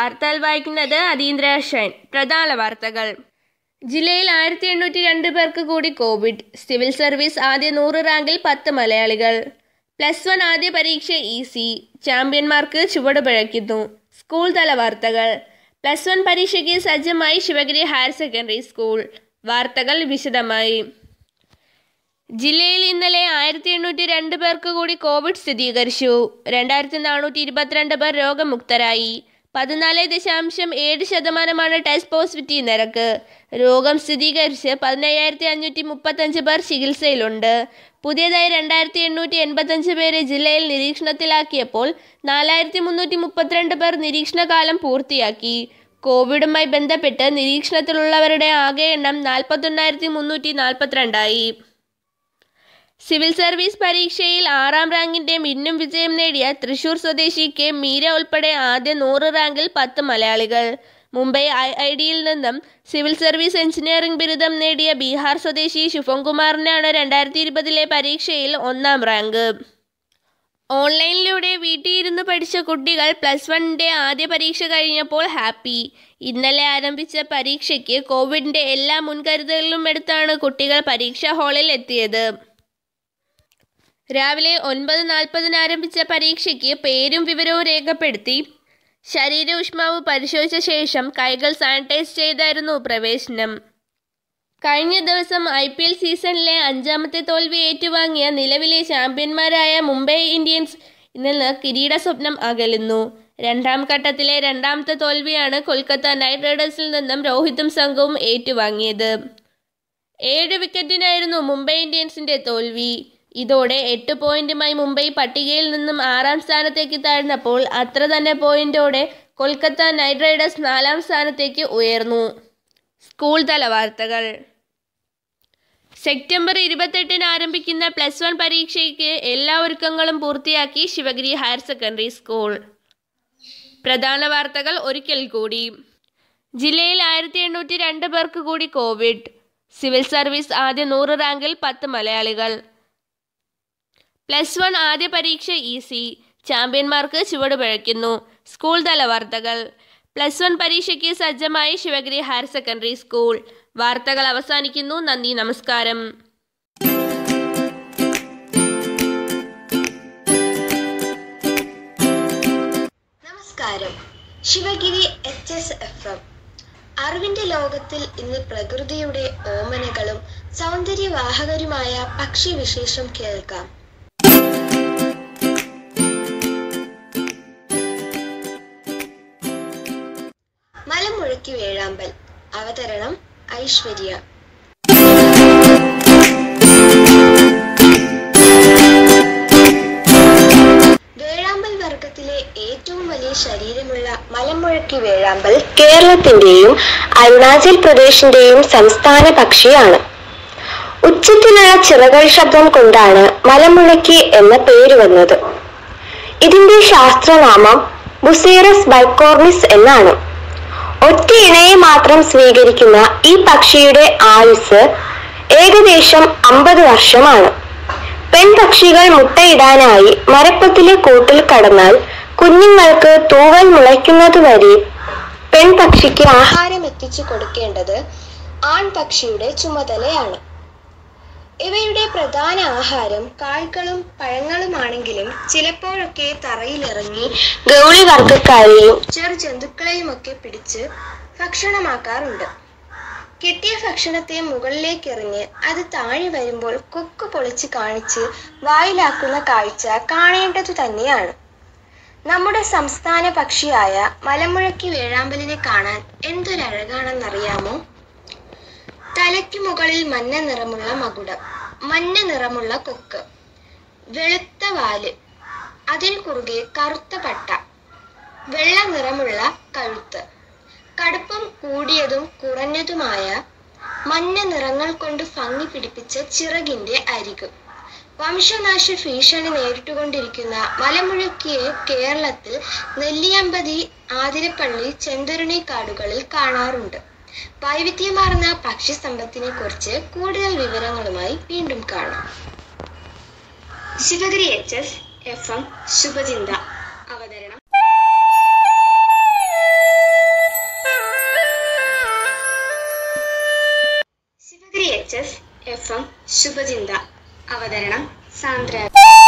വാർത്തകൾ വായിക്കുന്നത് അതീന്ദ്ര ഷൈൻ പ്രധാന വാർത്തകൾ ജില്ലയിൽ ആയിരത്തി എണ്ണൂറ്റി രണ്ട് പേർക്ക് കൂടി കോവിഡ് സിവിൽ സർവീസ് ആദ്യ നൂറ് റാങ്കിൽ പത്ത് മലയാളികൾ പ്ലസ് വൺ ആദ്യ പരീക്ഷ ഈസി ചാമ്പ്യന്മാർക്ക് ചുവട് പിഴയ്ക്കുന്നു സ്കൂൾ തല വാർത്തകൾ പ്ലസ് വൺ പരീക്ഷയ്ക്ക് സജ്ജമായി ശിവഗിരി ഹയർ സെക്കൻഡറി സ്കൂൾ വാർത്തകൾ വിശദമായി ജില്ലയിൽ ഇന്നലെ ആയിരത്തി എണ്ണൂറ്റി രണ്ട് പേർക്ക് കൂടി കോവിഡ് സ്ഥിരീകരിച്ചു രണ്ടായിരത്തി നാനൂറ്റി ഇരുപത്തിരണ്ട് പേർ രോഗമുക്തരായി പതിനാല് ദശാംശം ഏഴ് ശതമാനമാണ് ടെസ്റ്റ് പോസിറ്റിവിറ്റി നിരക്ക് രോഗം സ്ഥിരീകരിച്ച് പതിനയ്യായിരത്തി അഞ്ഞൂറ്റി മുപ്പത്തഞ്ച് പേർ ചികിത്സയിലുണ്ട് പുതിയതായി രണ്ടായിരത്തി എണ്ണൂറ്റി എൺപത്തഞ്ച് പേരെ ജില്ലയിൽ നിരീക്ഷണത്തിലാക്കിയപ്പോൾ നാലായിരത്തി മുന്നൂറ്റി മുപ്പത്തിരണ്ട് പേർ നിരീക്ഷണകാലം പൂർത്തിയാക്കി കോവിഡുമായി ബന്ധപ്പെട്ട് നിരീക്ഷണത്തിലുള്ളവരുടെ ആകെ എണ്ണം നാൽപ്പത്തൊന്നായിരത്തി മുന്നൂറ്റി നാൽപ്പത്തിരണ്ടായി സിവിൽ സർവീസ് പരീക്ഷയിൽ ആറാം റാങ്കിന്റെ മിന്നും വിജയം നേടിയ തൃശൂർ സ്വദേശി കെ മീര ഉൾപ്പെടെ ആദ്യ നൂറ് റാങ്കിൽ പത്ത് മലയാളികൾ മുംബൈ ഐ ഐ ഡിയിൽ നിന്നും സിവിൽ സർവീസ് എഞ്ചിനീയറിംഗ് ബിരുദം നേടിയ ബീഹാർ സ്വദേശി ശുഭംകുമാറിനാണ് രണ്ടായിരത്തി ഇരുപതിലെ പരീക്ഷയിൽ ഒന്നാം റാങ്ക് ഓൺലൈനിലൂടെ വീട്ടിലിരുന്ന് പഠിച്ച കുട്ടികൾ പ്ലസ് വണ്ണിന്റെ ആദ്യ പരീക്ഷ കഴിഞ്ഞപ്പോൾ ഹാപ്പി ഇന്നലെ ആരംഭിച്ച പരീക്ഷയ്ക്ക് കോവിഡിന്റെ എല്ലാ മുൻകരുതലുകളും എടുത്താണ് കുട്ടികൾ പരീക്ഷാ ഹാളിൽ എത്തിയത് രാവിലെ ഒൻപത് നാൽപ്പതിന് ആരംഭിച്ച പരീക്ഷയ്ക്ക് പേരും വിവരവും രേഖപ്പെടുത്തി ശരീര ഊഷ്മാവ് പരിശോധിച്ച ശേഷം കൈകൾ സാനിറ്റൈസ് ചെയ്തായിരുന്നു പ്രവേശനം കഴിഞ്ഞ ദിവസം ഐ പി എൽ സീസണിലെ അഞ്ചാമത്തെ തോൽവി ഏറ്റുവാങ്ങിയ നിലവിലെ ചാമ്പ്യന്മാരായ മുംബൈ ഇന്ത്യൻസ് നിന്ന് കിരീട സ്വപ്നം അകലുന്നു രണ്ടാം ഘട്ടത്തിലെ രണ്ടാമത്തെ തോൽവിയാണ് കൊൽക്കത്ത നൈറ്റ് റൈഡേഴ്സിൽ നിന്നും രോഹിതും സംഘവും ഏറ്റുവാങ്ങിയത് ഏഴ് വിക്കറ്റിനായിരുന്നു മുംബൈ ഇന്ത്യൻസിന്റെ തോൽവി ഇതോടെ എട്ട് പോയിന്റുമായി മുംബൈ പട്ടികയിൽ നിന്നും ആറാം സ്ഥാനത്തേക്ക് താഴ്ന്നപ്പോൾ അത്ര തന്നെ പോയിന്റോടെ കൊൽക്കത്ത നൈറ്റ് റൈഡേഴ്സ് നാലാം സ്ഥാനത്തേക്ക് ഉയർന്നു സ്കൂൾ തല വാർത്തകൾ സെപ്റ്റംബർ ഇരുപത്തെട്ടിന് ആരംഭിക്കുന്ന പ്ലസ് വൺ പരീക്ഷയ്ക്ക് എല്ലാ ഒരുക്കങ്ങളും പൂർത്തിയാക്കി ശിവഗിരി ഹയർ സെക്കൻഡറി സ്കൂൾ പ്രധാന വാർത്തകൾ ഒരിക്കൽ കൂടി ജില്ലയിൽ ആയിരത്തി എണ്ണൂറ്റി രണ്ട് പേർക്ക് കൂടി കോവിഡ് സിവിൽ സർവീസ് ആദ്യ നൂറ് റാങ്കിൽ പത്ത് മലയാളികൾ പ്ലസ് വൺ ആദ്യ പരീക്ഷ ഈസി ചാമ്പ്യന്മാർക്ക് ചുവട് പിഴയ്ക്കുന്നു സ്കൂൾ തല വാർത്തകൾ പ്ലസ് വൺ പരീക്ഷയ്ക്ക് സജ്ജമായി ശിവഗിരി ഹയർ സെക്കൻഡറി സ്കൂൾ വാർത്തകൾ അവസാനിക്കുന്നു നന്ദി നമസ്കാരം നമസ്കാരം Sivagiri H S F M അറിവിന്റെ ലോകത്തിൽ ഇന്ന് പ്രകൃതിയുടെ ഓമനകളും സൗന്ദര്യവാഹകരുമായ പക്ഷി വിശേഷം കേൾക്കാം മലമുഴക്കി വേഴാമ്പൽ അവതരണം ഐശ്വര്യ വേഴാമ്പൽ വർഗത്തിലെ ഏറ്റവും വലിയ ശരീരമുള്ള മലമുഴക്കി വേഴാമ്പൽ കേരളത്തിന്റെയും അരുണാചൽ പ്രദേശിന്റെയും സംസ്ഥാന പക്ഷിയാണ് ഉച്ചത്തിലുള്ള ചിറകൾ ശബ്ദം കൊണ്ടാണ് മലമുഴക്കി എന്ന പേര് വന്നത് ഇതിന്റെ ശാസ്ത്രനാമം ബുസേറസ് ബൈക്കോർണിസ് എന്നാണ് ഒറ്റ ഇണയെ മാത്രം സ്വീകരിക്കുന്ന ഈ പക്ഷിയുടെ ആയുസ് ഏകദേശം അമ്പത് വർഷമാണ് പെൺപക്ഷികൾ മുട്ടയിടാനായി മരപ്പത്തിലെ കൂട്ടിൽ കടന്നാൽ കുഞ്ഞുങ്ങൾക്ക് തൂവൽ മുളയ്ക്കുന്നതുവരെ പെൺപക്ഷിക്ക് ആഹാരം എത്തിച്ചു കൊടുക്കേണ്ടത് ആൺപക്ഷിയുടെ ചുമതലയാണ് ഇവയുടെ പ്രധാന ആഹാരം കായ്കളും പഴങ്ങളുമാണെങ്കിലും ചിലപ്പോഴൊക്കെ തറയിലിറങ്ങി ഗൗളി വർഗക്കാരെയും ചെറു ജന്തുക്കളെയും ഒക്കെ പിടിച്ച് ഭക്ഷണമാക്കാറുണ്ട് കിട്ടിയ ഭക്ഷണത്തെ മുകളിലേക്ക് എറിഞ്ഞ് അത് താഴെ വരുമ്പോൾ കൊക്ക് പൊളിച്ച് കാണിച്ച് വായിലാക്കുന്ന കാഴ്ച കാണേണ്ടതു തന്നെയാണ് നമ്മുടെ സംസ്ഥാന പക്ഷിയായ മലമുഴക്കി വേഴാമ്പലിനെ കാണാൻ എന്തൊരഴകാണെന്നറിയാമോ തലയ്ക്ക് മുകളിൽ മഞ്ഞ നിറമുള്ള മകുടം മഞ്ഞ നിറമുള്ള കൊക്ക് വെളുത്ത വാല് അതിനു കുറുകെ കറുത്ത പട്ട വെള്ള നിറമുള്ള കഴുത്ത് കടുപ്പം കൂടിയതും കുറഞ്ഞതുമായ മഞ്ഞ നിറങ്ങൾ കൊണ്ട് ഭംഗി പിടിപ്പിച്ച ചിറകിന്റെ അരികു വംശനാശ ഭീഷണി നേരിട്ടുകൊണ്ടിരിക്കുന്ന മലമുഴക്കിയെ കേരളത്തിൽ നെല്ലിയമ്പതി ആതിരപ്പള്ളി ചെന്തരുണി കാടുകളിൽ കാണാറുണ്ട് വൈവിധ്യമാർന്ന പക്ഷി സമ്പത്തിനെ കുറിച്ച് കൂടുതൽ വിവരങ്ങളുമായി വീണ്ടും കാണാം Sivagiri H S F M ശുഭചിന്ത അവതരണം എഫ് എം ശുഭചിന്ത അവതരണം സാന്ദ്ര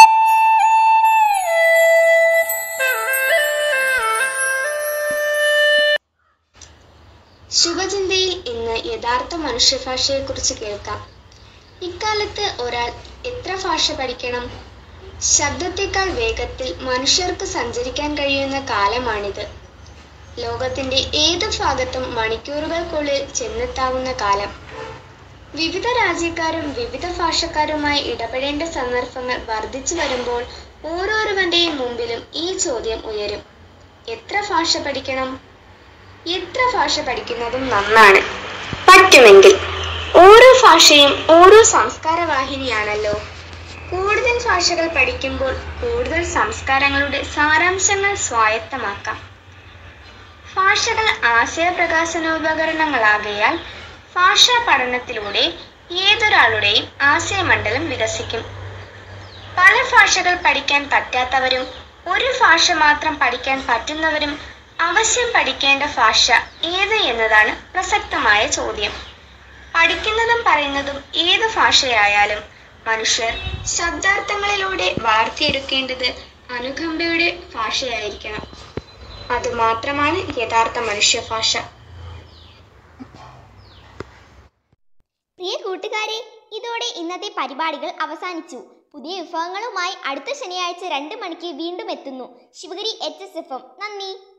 ശുഭചിന്തയിൽ ഇന്ന് യഥാർത്ഥ മനുഷ്യഭാഷയെക്കുറിച്ച് കേൾക്കാം ഇക്കാലത്ത് ഒരാൾ എത്ര ഭാഷ പഠിക്കണം ശബ്ദത്തെക്കാൾ വേഗത്തിൽ മനുഷ്യർക്ക് സഞ്ചരിക്കാൻ കഴിയുന്ന കാലമാണിത് ലോകത്തിന്റെ ഏതു ഭാഗത്തും മണിക്കൂറുകൾക്കുള്ളിൽ ചെന്നെത്താവുന്ന കാലം വിവിധ രാജ്യക്കാരും വിവിധ ഭാഷക്കാരുമായി ഇടപെടേണ്ട സന്ദർഭങ്ങൾ വർദ്ധിച്ചു വരുമ്പോൾ ഓരോരുവന്റെയും മുമ്പിലും ഈ ചോദ്യം ഉയരും എത്ര ഭാഷ പഠിക്കണം എത്ര ഭാഷ പഠിക്കുന്നതും നന്നാണ് പറ്റുമെങ്കിൽ ഓരോ ഭാഷയും ഓരോ സംസ്കാര വാഹിനിയാണല്ലോ കൂടുതൽ ഭാഷകൾ പഠിക്കുമ്പോൾ കൂടുതൽ സംസ്കാരങ്ങളുടെ സാരാംശങ്ങൾ സ്വായത്തമാക്കാം ഭാഷകൾ ആശയപ്രകാശനോപകരണങ്ങളാകയാൽ ഭാഷാ പഠനത്തിലൂടെ ഏതൊരാളുടെയും ആശയമണ്ഡലം വികസിക്കും പല ഭാഷകൾ പഠിക്കാൻ പറ്റാത്തവരും ഒരു ഭാഷ മാത്രം പഠിക്കാൻ പറ്റുന്നവരും അവശ്യം പഠിക്കേണ്ട ഭാഷ ഏത് എന്നതാണ് പ്രസക്തമായ ചോദ്യം പഠിക്കുന്നതും പറയുന്നതും ഏത് ഭാഷയായാലും മനുഷ്യർ ശബ്ദാർത്ഥങ്ങളിലൂടെ വാർത്തിയെടുക്കേണ്ടത് അനുകമ്പയുടെ ഭാഷയായിരിക്കണം അതുമാത്രമാണ് യഥാർത്ഥ മനുഷ്യഭാഷ പ്രിയ കൂട്ടുകാരെ ഇതോടെ ഇന്നത്തെ പരിപാടികൾ അവസാനിച്ചു പുതിയ വിഭവങ്ങളുമായി അടുത്ത ശനിയാഴ്ച രണ്ട് മണിക്ക് വീണ്ടും എത്തുന്നു Sivagiri H S F M നന്ദി